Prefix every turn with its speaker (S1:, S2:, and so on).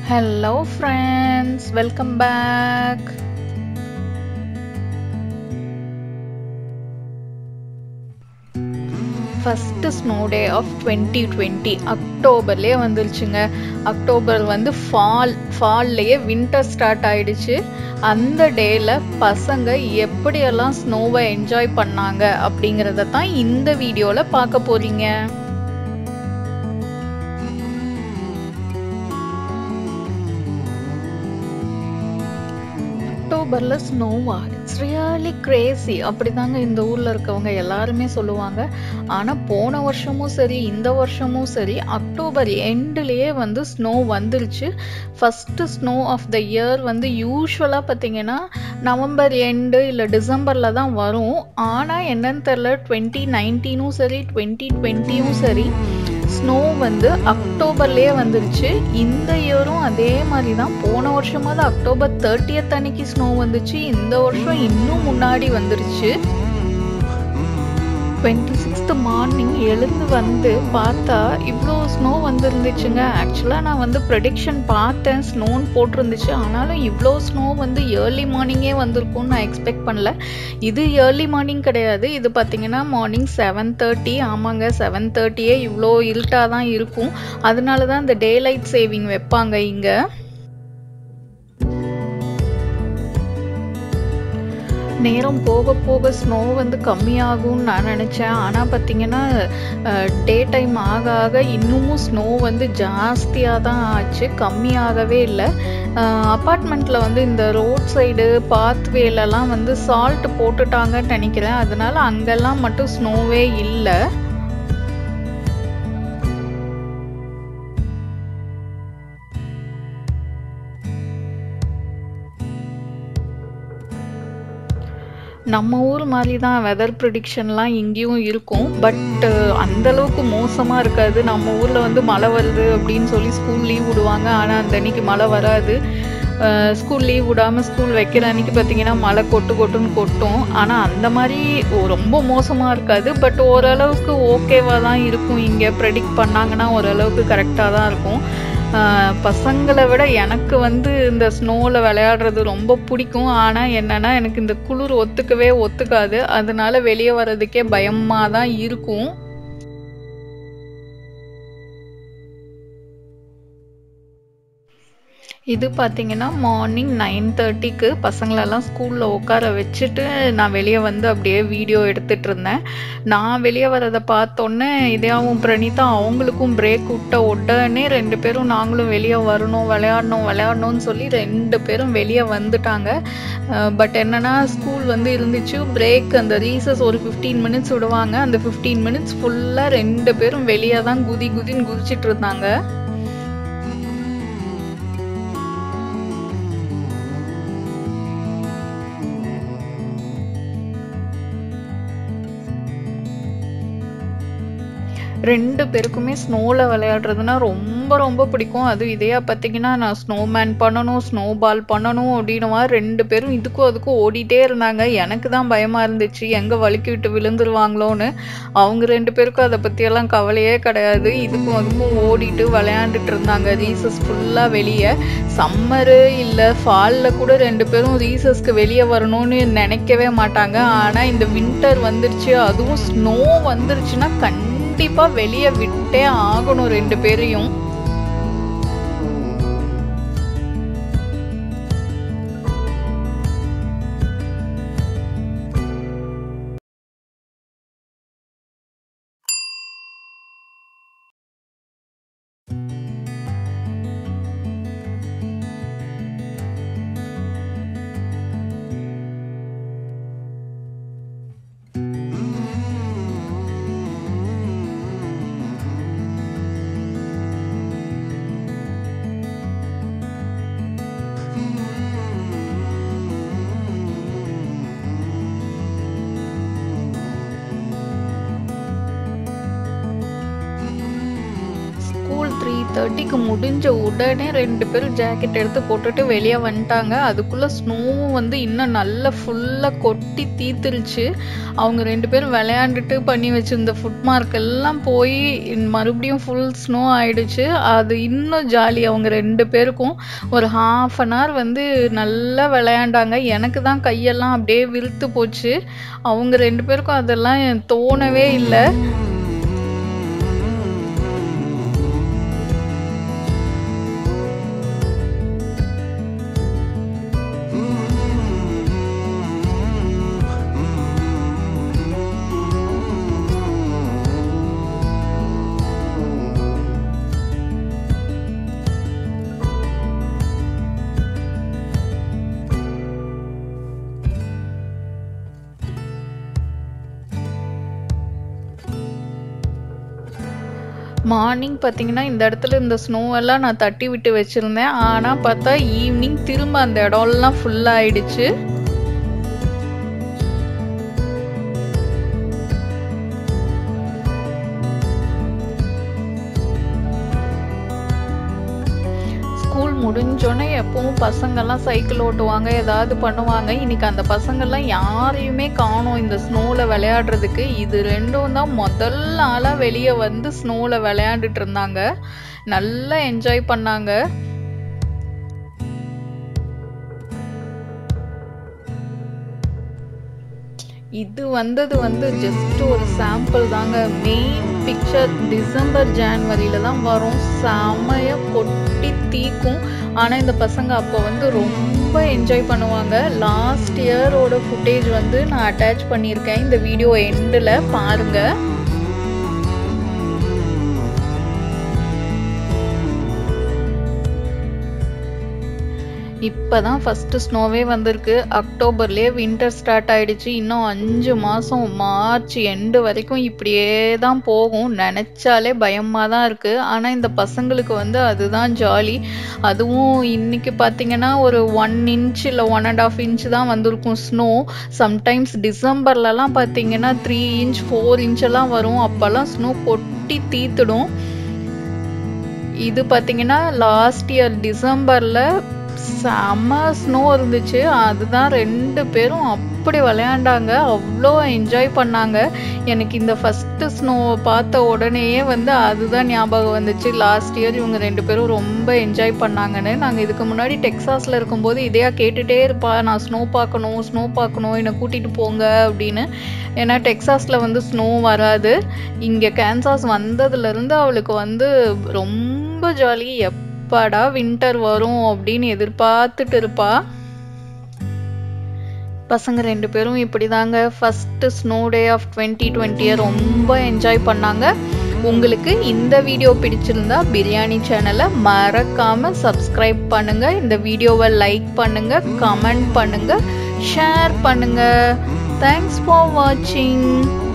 S1: Hello, friends, welcome back. First snow day of twenty twenty அக்டோபர்லேயே வந்துருச்சுங்க October வந்து fall ஃபால்லையே winter start ஆயிடுச்சு அந்த டேயில் பசங்க எப்படியெல்லாம் ஸ்னோவை என்ஜாய் பண்ணாங்க அப்படிங்கிறத தான் இந்த வீடியோவில் பார்க்க போறீங்க அக்டோபரில் ஸ்னோவா இட்ஸ் ரியலி கிரேசி அப்படிதாங்க இந்த ஊரில் இருக்கவங்க எல்லாருமே சொல்லுவாங்க ஆனால் போன வருஷமும் சரி இந்த வருஷமும் சரி அக்டோபர் எண்டுலேயே வந்து ஸ்னோ வந்துருச்சு first snow of the year வந்து யூஸ்வலாக பார்த்தீங்கன்னா நவம்பர் எண்டு இல்லை டிசம்பரில் தான் வரும் ஆனால் என்னன்னு தெரில டுவெண்ட்டி நைன்டீனும் சரி டுவெண்ட்டி டுவெண்ட்டியும் சரி ஸ்னோ வந்து அக்டோபர்லேயே வந்துருச்சு இந்த இயரும் அதே மாதிரி தான் போன வருஷமாவது அக்டோபர் தேர்ட்டியத் அன்னைக்கு ஸ்னோ வந்துச்சு இந்த வருஷம் இன்னும் முன்னாடி வந்துருச்சு டுவெண்ட்டி சிக்ஸ்த் மார்னிங் எழுந்து வந்து பார்த்தா இவ்வளோ ஸ்னோ வந்துருந்துச்சுங்க ஆக்சுவலாக நான் வந்து ப்ரெடிக்ஷன் பார்த்தேன் ஸ்னோன்னு போட்டிருந்துச்சு ஆனாலும் இவ்வளோ ஸ்னோ வந்து ஏர்லி மார்னிங்கே வந்திருக்கும்னு நான் எக்ஸ்பெக்ட் பண்ணல இது ஏர்லி மார்னிங் கிடையாது இது பார்த்தீங்கன்னா மார்னிங் செவன் தேர்ட்டி ஆமாங்க செவன் தேர்ட்டியே இவ்வளோ இருட்டாக தான் இருக்கும் அதனால தான் இந்த டே லைட் சேவிங் வைப்பாங்க இங்கே நேரம் போக போக ஸ்னோ வந்து கம்மியாகும்னு நான் நினச்சேன் ஆனால் பார்த்தீங்கன்னா டே டைம் ஆக ஆக இன்னமும் ஸ்னோ வந்து ஜாஸ்தியாக தான் ஆச்சு கம்மியாகவே இல்லை அப்பார்ட்மெண்ட்டில் வந்து இந்த ரோட் சைடு பாத்வேலெல்லாம் வந்து சால்ட் போட்டுட்டாங்கன்னு நினைக்கிறேன் அதனால அங்கெல்லாம் மட்டும் ஸ்னோவே இல்லை நம்ம ஊர் மாதிரி தான் வெதர் ப்ரிடிக்ஷன்லாம் இங்கேயும் இருக்கும் பட் அந்தளவுக்கு மோசமாக இருக்காது நம்ம ஊரில் வந்து மழை வருது அப்படின்னு சொல்லி ஸ்கூல் லீவ் விடுவாங்க ஆனால் அந்த அன்னைக்கு மழை வராது ஸ்கூல் லீவ் விடாமல் ஸ்கூல் வைக்கிற அன்னைக்கு பார்த்தீங்கன்னா மழை கொட்டு கொட்டுன்னு கொட்டும் ஆனால் அந்த மாதிரி ரொம்ப மோசமாக இருக்காது பட் ஓரளவுக்கு ஓகேவாக தான் இருக்கும் இங்கே ப்ரெடிக்ட் பண்ணாங்கன்னா ஓரளவுக்கு கரெக்டாக தான் இருக்கும் பசங்களை விட எனக்கு வந்து இந்த ஸ்னோவில் விளையாடுறது ரொம்ப பிடிக்கும் ஆனால் என்னென்னா எனக்கு இந்த குளிர் ஒத்துக்கவே ஒத்துக்காது அதனால வெளியே வர்றதுக்கே பயமாக தான் இருக்கும் இது பார்த்தீங்கன்னா மார்னிங் நைன் தேர்ட்டிக்கு பசங்களெல்லாம் ஸ்கூலில் உட்கார வச்சுட்டு நான் வெளியே வந்து அப்படியே வீடியோ எடுத்துகிட்டு இருந்தேன் நான் வெளியே வரதை பார்த்தோன்னே இதையாவும் பிரணீதா அவங்களுக்கும் பிரேக் விட்ட உடனே ரெண்டு பேரும் நாங்களும் வெளியே வரணும் விளையாடணும் விளையாடணும்னு சொல்லி ரெண்டு பேரும் வெளியே வந்துட்டாங்க பட் என்னென்னா ஸ்கூல் வந்து இருந்துச்சு பிரேக் அந்த ரீசஸ் ஒரு ஃபிஃப்டீன் மினிட்ஸ் விடுவாங்க அந்த ஃபிஃப்டீன் மினிட்ஸ் ஃபுல்லாக ரெண்டு பேரும் வெளியே தான் குதி குதின்னு குதிச்சிட்டு இருந்தாங்க ரெண்டு பேருக்குமே ஸ்னோவில் விளையாடுறதுனா ரொம்ப ரொம்ப பிடிக்கும் அது இதையா பார்த்தீங்கன்னா நான் ஸ்னோமேன் பண்ணணும் ஸ்னோ பால் பண்ணணும் அப்படின்னுவா ரெண்டு பேரும் இதுக்கும் அதுக்கும் ஓடிட்டே இருந்தாங்க எனக்கு தான் பயமாக இருந்துச்சு எங்கே வலிக்கி விட்டு விழுந்துருவாங்களோன்னு அவங்க ரெண்டு பேருக்கும் அதை பற்றியெல்லாம் கவலையே கிடையாது இதுக்கும் அதுக்கும் ஓடிட்டு விளையாண்டுட்டு இருந்தாங்க ரீசஸ் ஃபுல்லாக வெளியே சம்மரு இல்லை ஃபாலில் கூட ரெண்டு பேரும் ரீசஸ்க்கு வெளியே வரணும்னு நினைக்கவே மாட்டாங்க ஆனால் இந்த வின்டர் வந்துருச்சு அதுவும் ஸ்னோ வந்துருச்சுன்னா கண் கண்டிப்பா வெளியே விட்டே ஆகணும் ரெண்டு பேரையும் தேர்ட்டிக்கு முடிஞ்ச உடனே ரெண்டு பேரும் ஜாக்கெட் எடுத்து போட்டுட்டு வெளியே வந்துட்டாங்க அதுக்குள்ளே ஸ்னோவும் வந்து இன்னும் நல்லா ஃபுல்லாக கொட்டி தீத்துருச்சு அவங்க ரெண்டு பேரும் விளையாண்டுட்டு பண்ணி வச்சிருந்த ஃபுட் மார்க் எல்லாம் போய் மறுபடியும் ஃபுல் ஸ்னோ ஆயிடுச்சு அது இன்னும் ஜாலி அவங்க ரெண்டு பேருக்கும் ஒரு ஹாஃப் அன் ஹவர் வந்து நல்லா விளையாண்டாங்க எனக்கு தான் கையெல்லாம் அப்படியே விழுத்து போச்சு அவங்க ரெண்டு பேருக்கும் அதெல்லாம் தோணவே இல்லை மார்னிங் பார்த்தீங்கன்னா இந்த இடத்துல இந்த ஸ்னோவெல்லாம் நான் தட்டி விட்டு வச்சுருந்தேன் ஆனால் பார்த்தா ஈவினிங் திரும்ப அந்த இடம்லாம் ஃபுல்லாகிடுச்சு ஸ்கூல் முடிஞ்சோடனே எப்பவும் பசங்கள்லாம் சைக்கிள் ஓட்டுவாங்க ஏதாவது பண்ணுவாங்க இன்னைக்கு அந்த பசங்கள்லாம் யாரையுமே காணோம் இந்த ஸ்னோவில் விளையாடுறதுக்கு இது ரெண்டும் தான் முதல் நாளாக வெளியே வந்து ஸ்னோவில் விளையாண்டுட்டு இருந்தாங்க நல்லா என்ஜாய் பண்ணாங்க இது வந்தது வந்து ஜஸ்ட் ஒரு சாம்பிள் தாங்க மெயின் பிக்சர் டிசம்பர் ஜான்வரியில தான் வரும் செமைய கொட்டி தீக்கும் ஆனால் இந்த பசங்க அப்போ வந்து ரொம்ப என்ஜாய் பண்ணுவாங்க லாஸ்ட் இயரோட ஃபுட்டேஜ் வந்து நான் அட்டாச் பண்ணியிருக்கேன் இந்த வீடியோ எண்டில் பாருங்கள் இப்போ தான் ஃபஸ்ட்டு ஸ்னோவே வந்திருக்கு அக்டோபர்லேயே வின்டர் ஸ்டார்ட் ஆயிடுச்சு இன்னும் அஞ்சு மாதம் மார்ச் எண்டு வரைக்கும் இப்படியே தான் போகும் நினச்சாலே பயமாக தான் இருக்குது ஆனால் இந்த பசங்களுக்கு வந்து அதுதான் ஜாலி அதுவும் இன்னைக்கு பார்த்தீங்கன்னா ஒரு ஒன் இன்ச் இல்லை ஒன் அண்ட் ஆஃப் இன்ச் தான் வந்திருக்கும் ஸ்னோ சம்டைம்ஸ் டிசம்பர்லலாம் பார்த்தீங்கன்னா த்ரீ இன்ச் ஃபோர் இன்ச்செல்லாம் வரும் அப்போல்லாம் ஸ்னோ கொட்டி தீத்துடும் இது பார்த்தீங்கன்னா லாஸ்ட் இயர் டிசம்பரில் செம்ம ஸ்னோ இருந்துச்சு அதுதான் ரெண்டு பேரும் அப்படி விளையாண்டாங்க அவ்வளோ என்ஜாய் பண்ணாங்க எனக்கு இந்த ஃபஸ்ட்டு ஸ்னோ பார்த்த உடனேயே வந்து அதுதான் ஞாபகம் வந்துச்சு லாஸ்ட் இயர் இவங்க ரெண்டு பேரும் ரொம்ப என்ஜாய் பண்ணாங்கன்னு நாங்கள் இதுக்கு முன்னாடி டெக்ஸாஸில் இருக்கும்போது இதையா கேட்டுகிட்டே இருப்பா நான் ஸ்னோ பார்க்கணும் ஸ்னோ பார்க்கணும் என்னை கூட்டிகிட்டு போங்க அப்படின்னு ஏன்னா டெக்ஸாஸில் வந்து ஸ்னோ வராது இங்கே கேன்சாஸ் வந்ததுலேருந்து அவளுக்கு வந்து ரொம்ப ஜாலி எப் எப்பாடா வின்டர் வரும் அப்படின்னு எதிர்பார்த்துட்டு இருப்பா பசங்க ரெண்டு பேரும் இப்படி தாங்க first snow day of twenty டுவெண்ட்டியை ரொம்ப என்ஜாய் பண்ணாங்க உங்களுக்கு இந்த வீடியோ பிடிச்சிருந்தா பிரியாணி சேனலை மறக்காம சப்ஸ்கிரைப் பண்ணுங்க இந்த வீடியோவை லைக் பண்ணுங்க கமெண்ட் பண்ணுங்க ஷேர் பண்ணுங்க தேங்க்ஸ் ஃபார் வாட்சிங்